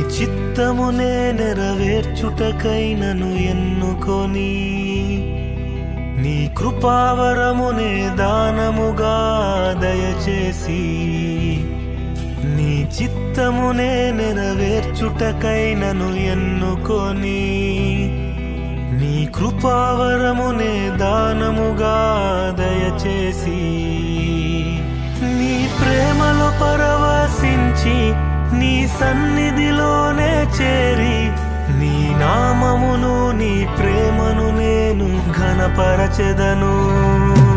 చిత్తమునే నెరవేర్చుటకై నన్ను ఎన్నుకొని నీ కృపావరమునే దానముగా దయచేసి నీ చిత్తమునే నెరవేర్చుటకై నన్ను ఎన్నుకొని నీ కృపావరమునే దానముగా దయచేసి నీ ప్రేమలో పరవశించి నీ సన్నిధిలోనే చేరి నీ నామమును నీ ప్రేమను నేను ఘనపరచెదను